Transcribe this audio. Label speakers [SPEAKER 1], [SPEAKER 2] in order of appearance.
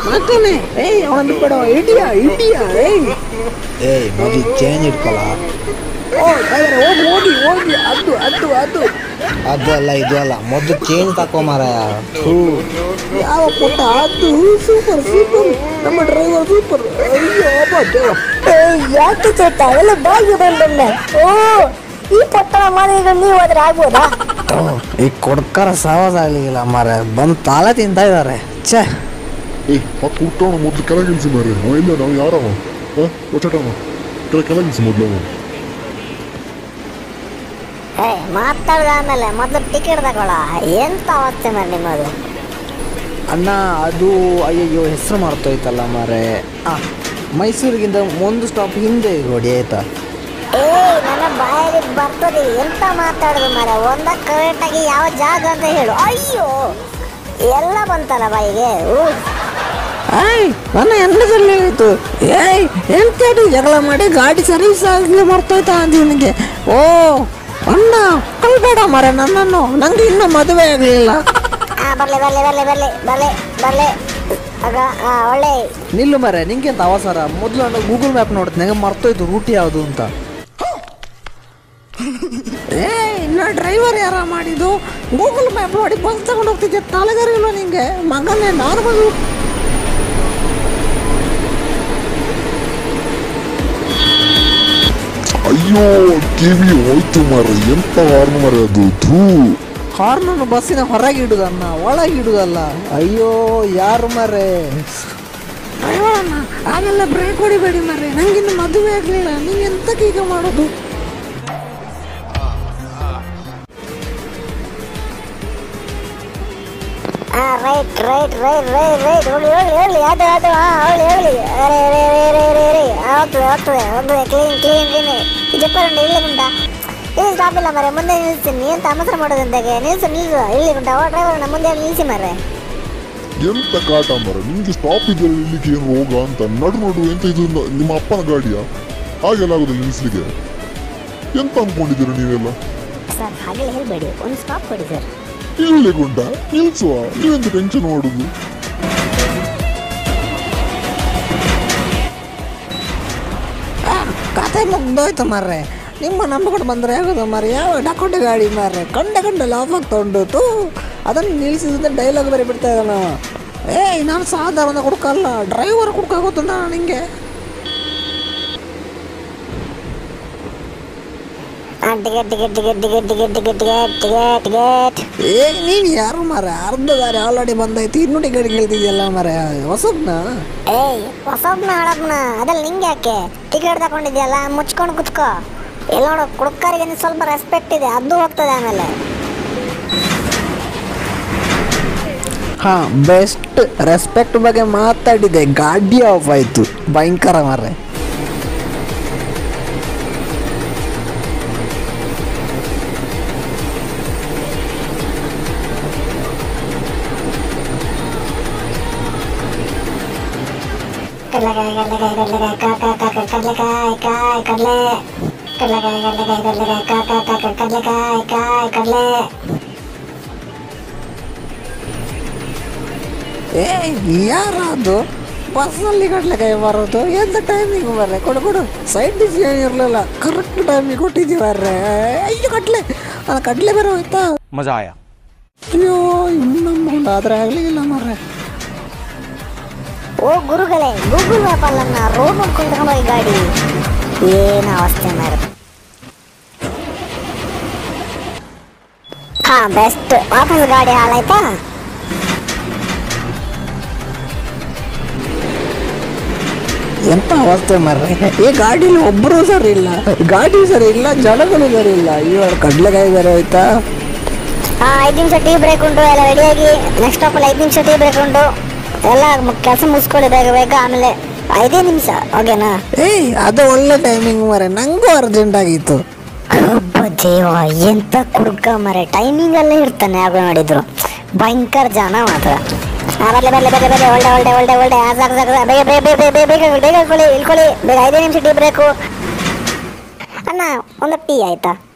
[SPEAKER 1] ಮಕ್ಕನೇ ಏಯ್ ಅವನ ಬಿಟ್ಬಿಡು ಇಡಿಯಾ ಇಡಿಯಾ ಏಯ್
[SPEAKER 2] ಏಯ್ ಮೊದಲು ಚೇಂಜ್ ಇಟ್ಕೊಳ
[SPEAKER 1] ಓ ಡ್ರೈವರ್ ಹೋಗಿ ಹೋಗಿ ಹೋಗಿ ಅದು ಅದು ಅದು
[SPEAKER 2] ಅದು ಅಲ್ಲ ಇದು ಅಲ್ಲ ಮೊದಲು ಚೇಂಜ್ ತಕೋ ಮಾರಾಯ ಥೂ
[SPEAKER 1] ಯಾವ ಪುಟ್ಟ ಅದು ಸೂಪರ್ ಸೂಪರ್ ನಮ್ಮ ಡ್ರೈವರ್ ಸೂಪರ್ ಅಯ್ಯೋ ಅಬ್ಬಾ ದೇವ
[SPEAKER 3] ಯಾಕೆ ಚೇತ ಎಲ್ಲ ಬಾಗಿ ಬಂದೊಮ್ಮೆ ಓ ಈ ಪಟ್ಟಣ ಮನೆಗ ನೀವು ಹೋದ್ರೆ ಆಗ್ಬೋದಾ
[SPEAKER 2] ಈ ಕೊಡ್ಕರ ಸಾವಾಸ ಆಗ್ಲಿಲ್ಲ ಮಾರ ಬಂದು ತಾಳ ತಿಂತ ಇದಾರೆ ಛೇ
[SPEAKER 4] ಏ ಆ ಕುಟ್ಟವನು ಮೊದಲು ಕೆಳಗಿಳಿಸಿ ಮಾರ್ರೆ ಅವ ಇಲ್ಲ ನಾವು ಯಾರವ ಹಾಂ ಒಚ್ಚಟವ ಕೆಳ ಕೆಳಗಿಳಿಸಿ ಮೊದಲು ಅವ
[SPEAKER 3] ಏ ಮಾತಾಡ್ದ ಆಮೇಲೆ ಮೊದಲು ಟಿಕೆಟ್ ತಗೊಳ ಎಂತ ಅವಸ್ಥೆ ಮಾಡಿ ನಿಮ್ಮದು
[SPEAKER 2] ಅಣ್ಣ ಅದು ಅಯ್ಯಯ್ಯೋ ಹೆಸರು ಮರ್ತೋಯ್ತಲ್ಲ ಮಾರೆ ಆ ಮೈಸೂರಿಗಿಂತ ಒಂದು ಸ್ಟಾಪ್ ಹಿಂದೆ ಹೊಡಿ ಆಯ್ತಾ
[SPEAKER 3] ಏ ನನ್ನ ಬಾಯಲ್ಲಿ ಬರ್ತದೆ ಎಂತ ಮಾತಾಡುದು ಮರ ಒಂದ ಕರೆಕ್ಟ್ ಆಗಿ ಯಾವ ಜಾಗ ಅಂತ ಹೇಳು ಅಯ್ಯೋ ಎಲ್ಲ ಬಂತಲ್ಲ ಬಾಯಿಗೆ ಊ
[SPEAKER 1] ಏಯ್ ನನ್ನ ಹೆಂಡದಲ್ಲಿ ಆಯಿತು ಏಯ್ ಎಂತ ಜಗಳ ಮಾಡಿ ಗಾಡಿ ಸರ್ವಿಸ್ ಆಗಲಿ ಮರ್ತೋಯ್ತಾ ಅಂತ ಇವನಿಗೆ ಓ ಅಣ್ಣ ಕಳ್ಬೇಡ ಮರ ನನ್ನನ್ನು ನಂಗೆ ಇನ್ನೂ ಮದುವೆ ಆಗಲಿಲ್ಲ
[SPEAKER 3] ಆ ಬರ್ಲಿ ಬರ್ಲಿ ಬರ್ಲಿ ಬರ್ಲಿ ಬರ್ಲಿ ಬರ್ಲಿ ಆಗ ಆ ಒಳ್ಳೆ
[SPEAKER 2] ನಿಲ್ಲು ಮರೆ ನಿಂಗೆ ಅಂತ ಅವಸರ ಮೊದಲು ನಾನು ಗೂಗಲ್ ಮ್ಯಾಪ್ ನೋಡ್ತೀನಿ ನಂಗೆ ಮರ್ತೋಯ್ತು ರೂಟ್ ಯಾವುದು ಅಂತ
[SPEAKER 1] ಏಯ್ ಇನ್ನ ಡ್ರೈವರ್ ಯಾರ ಮಾಡಿದ್ದು ಗೂಗಲ್ ಮ್ಯಾಪ್ ನೋಡಿ ಬಸ್ ತಗೊಂಡು ಹೋಗ್ತಿದ್ದೆ ತಲೆಗರಿಲ್ಲ ನಿಂಗೆ ಮಗನೇ ನಾರ್ಮಲ್
[SPEAKER 4] ಅಯ್ಯೋ ಕಿವಿ ಹೋಯ್ತು ಮಾರ್ರೆ ಎಂತ ಹಾರ್ನ್ ಮಾರ್ರೆ ಅದು ಥೂ
[SPEAKER 2] ಹಾರ್ನನ್ನು ಬಸ್ಸಿನ ಹೊರಗೆ ಇಡುದನ್ನ ಒಳಗೆ ಇಡುದಲ್ಲ ಅಯ್ಯೋ ಯಾರು ಮರೆ
[SPEAKER 1] ಡ್ರೈವರ್ ಅಣ್ಣ ಆಮೇಲೆ ಬ್ರೇಕ್ ಹೊಡಿಬೇಡಿ ಮರ್ರೆ ನಂಗಿನ್ನು ಮದುವೆ ಆಗಲಿಲ್ಲ ನೀವು ಎಂತಕ್ಕೆ ಈಗ ಮಾಡೋದು
[SPEAKER 3] ಆ right right right right right ಹೋಗ್ಲಿ ಹೋಗ್ಲಿ ಹೋಗ್ಲಿ ಅದು ಅದು ಹಾ ಹೋಗ್ಲಿ ಹೋಗ್ಲಿ ಅರೆ ಅರೆ ಅರೆ ಅರೆ ಅರೆ ಅರೆ ಆಗ್ತದೆ ಆಗ್ತದೆ ಹೋಗ್ತದೆ ಕ್ಲೀನ್ ಕ್ಲೀನ್ ಕ್ಲೀನ್ ಜಪ್ಪರುಂಡ ಇಲ್ಲಿ ಗುಂಡ ಇಲ್ಲಿ ಸ್ಟಾಪ್ ಇಲ್ಲ ಮರೆ ಮುಂದೆ ನಿಲ್ಸ್ತೀನಿ ಎಂತ ಅಮಸರ ಮಾಡೋದಂತಾಗೆ ನಿಲ್ಸು ನಿಲ್ಸು ಇಲ್ಲಿ ಗುಂಡ ಓ ಡ್ರೈವರ್ ಮುಂದೆ ನಿಲ್ಸಿ ಮರೆ
[SPEAKER 4] ಎಂತ ಕಾಟ ಮರ ನಿಮ್ಗೆ ಸ್ಟಾಪ್ ಇದೆಯಲ್ಲ ಇಲ್ಲಿಗೆ ಏನು ರೋಗ ಅಂತ ನಡು ನಡು ಎಂತ ಇದು ನ- ನಿಮ್ಮ ಅಪ್ಪನ ಗಾಡಿಯಾ ಹಾಗೆಲ್ಲ ಆಗುದಿಲ್ಲ ನಿಲ್ಸ್ಲಿಕ್ಕೆ ಎಂತ ಅನ್ಕೊಂಡಿದ್ದೀರ ನೀವೆಲ್ಲ
[SPEAKER 3] ಸರ್ ಹಾಗೆಲ್ಲ ಹೇಳ್ಬೇಡಿ ಒಂದು ಸ್ಟಾಪ್ ಕೊಡಿ ಸರ್
[SPEAKER 4] ಇಲ್ಲಿ ಗುಂಡ ನಿಲ್ಸುವ ನೀವೆಂತ ಟೆನ್ಷನ್ ಮಾಡುದು
[SPEAKER 1] ಆ, ಕತೆ ಮುಗ್ದೋಯ್ತು ಮಾರ್ರೆ ನಿಮ್ಮ ನಂಬಿಕೊಂಡು ಬಂದರೆ ಆಗೋದು ಮಾರ್ರೆ ಯಾವ ಡಕೋಟೆ ಗಾಡಿ ಮಾರ್ರೆ ಕಂಡ ಕಂಡ ಲಾಫ್ ಆಗ್ತಾ ಉಂಟು ತೂ ಅದನ್ನು ನಿಲ್ಲಿಸಿದ್ರೆ ಡೈಲಾಗ್ ಬೇರೆ ಬಿಡ್ತಾ ಇದ್ದಾನ ಏಯ್ ನಾನು ಸಾಧಾರಣ ಕುಡ್ಕಲ್ಲ ಡ್ರೈವರ್ ಕುಡ್ಕ ಗೊತ್ತುಂಟ ನಿಂಗೆ
[SPEAKER 3] ticket ticket ticket ticket ticket ticket ticket ticket ticket
[SPEAKER 1] ಏ ನೀನು ಯಾರು ಮಾರ ಅರ್ಧ ದಾರಿ ಆಲ್ರೆಡಿ ಬಂದೈತಿ ಇನ್ನೂ ಟಿಕೆಟ್ ಕೇಳ್ತಿದ್ಯಲ್ಲ ಮಾರ ಹೊಸಬ್ನ
[SPEAKER 3] ಏಯ್ ಹೊಸಬ್ನ ಹಳಬ್ನ ಅದ್ರಲ್ಲಿ ನಿಂಗೆ ಯಾಕೆ ಟಿಕೆಟ್ ತಗೊಂಡಿದ್ಯಲ್ಲ ಮುಚ್ಕೊಂಡು ಕುತ್ಕೋ ಎಲ್ಲ ನೋಡು ಕುಡ್ಕರಿಗೆ ನೀನ್ ಸ್ವಲ್ಪ ರೆಸ್ಪೆಕ್ಟ್ ಇದೆ ಅದು ಹೋಗ್ತದೆ ಆಮೇಲೆ
[SPEAKER 1] ಹಾಂ ಬೆಸ್ಟ್ ರೆಸ್ಪೆಕ್ಟ್ ಬಗ್ಗೆ ಮಾತಾಡಿದೆ ಗಾಡಿ ಆಫ್ ಆಯಿತು ಭಯಂಕರ ಮಾರ್ರೆ
[SPEAKER 3] ಕಡ್ಲೆಕಾಯಿ ಕಡ್ಲೆಕಾಯಿ ಕಡ್ಲೆಕಾಯಿ ಕಡ್ಲೆಕಾಯಿ ಕಾಯಿ ಕಡ್ಲೆ ಕಡ್ಲೆಕಾಯಿ ಕಡ್ಲೆಕಾಯಿ ಕಡ್ಲೆಕಾಯಿ ಕಾಕ ಕಾಕ ಕಡ್ಲೆಕಾಯಿ ಕಾಯಿ ಕಡ್ಲೆ
[SPEAKER 1] ಏ ಯಾರದು ಬಸ್ನಲ್ಲಿ ಕಡ್ಲೆಕಾಯಿ ಬರೋದು ಎಂತ ಟೈಮಿಂಗ್ ಬರ್ರೆ ಕೊಡು ಕೊಡು ಸೈಡ್ ಡಿಶ್ ಏನಿರಲಿಲ್ಲ ಕರೆಕ್ಟ್ ಟೈಮಿಗೆ ಕೊಟ್ಟಿದ್ದೀವಿ ಬರ್ರೆ ಅಯ್ಯೋ ಕಡ್ಲೆ ಅದು ಕಡ್ಲೆ ಬೇರೆ ಹೋಯ್ತಾ
[SPEAKER 5] मज़ा आया
[SPEAKER 1] ಅಯ್ಯೋ ಇನ್ನು ನಂಬ್ಕೊಂಡು ಆದರೆ ಆಗಲಿಲ್ಲ ಮಾರ್ರೆ
[SPEAKER 3] ಓ ಗುರುಗಳೇ ಗೂಗಲ್ ಮ್ಯಾಪ್ ಅಲ್ಲನ್ನ ರೋಡ್ ನೋಡ್ಕೊಂಡು ತಗೊಂಡೋಗಿ ಗಾಡಿ ಏನು ಅವಸ್ಥೆ ಮಾರು ಹಾ ಬೆಸ್ಟ್ ವಾಪಸ್ ಗಾಡಿ ಹಾಳಾಯ್ತಾ
[SPEAKER 1] ಎಂತ ಅವಸ್ಥೆ ಮಾರ್ರೆ ಈ ಗಾಡೀಲಿ ಒಬ್ಬರು ಸರಿ ಇಲ್ಲ ಗಾಡಿ ಸರಿ ಇಲ್ಲ ಜನಗಳು ಸರಿ ಇಲ್ಲ ಅಯ್ಯೋ ಕಡ್ಲೆಕಾಯಿ ಬೇರೆ ಹೋಯ್ತಾ
[SPEAKER 3] ಹಾ ಐದು ನಿಮಿಷ ಟೀ ಬ್ರೇಕ್ ಉಂಟು ಎಲ್ಲ ರೆಡಿಯಾಗಿ ನೆಕ್ಸ್ಟ್ ಸ್ಟಾಪಲ್ಲಿ ಐದು ನಿಮಿಷ ಟೀ ಬ್ರೇಕ್ ಉಂಟು ಎಲ್ಲ ಕೆಲಸ ಮುಗಿಸ್ಕೊಳ್ಳಿ ಬೇಗ ಬೇಗ ಆಮೇಲೆ ಐದೇ ನಿಮಿಷ ಓಕೆನಾ
[SPEAKER 1] ಏಯ್ ಅದು ಒಳ್ಳೆ ಟೈಮಿಂಗ್ ಮಾರೆ ನಂಗೂ ಅರ್ಜೆಂಟ್ ಆಗಿತ್ತು
[SPEAKER 3] ಒಬ್ಬ ದೇವ ಎಂತ ಕುಡ್ಕ ಮರೆ ಟೈಮಿಂಗ್ ಅಲ್ಲೇ ಇರ್ತಾನೆ ಆಗ ನೋಡಿದ್ರು ಭಯಂಕರ ಜನ ಮಾತ್ರ ಆ, ಬರ್ಲಿ ಬರ್ಲಿ ಬರ್ಲಿ ಬರ್ಲಿ ಒಳ್ಳೆ ಒಳ್ಳೆ ಒಳ್ಳೆ ಒಳ್ಳೆ ಆ, ಸಾಕು ಸಾಕು ಸಾಕು. ಬೇಗ ಬೇಗ ಬೇಗ ಬೇಗ ಬೇಗ ಬೇಗ ಬೇಗ ಇಳ್ಕೊಳ್ಳಿ ಇಳ್ಕೊಳ್ಳಿ ಬೇಗ ಐದೇ ನಿಮಿಷ ಟೀ ಬ್ರೇಕು ಅಣ್ಣ ಒಂದು ಟೀ ಆಯ್ತಾ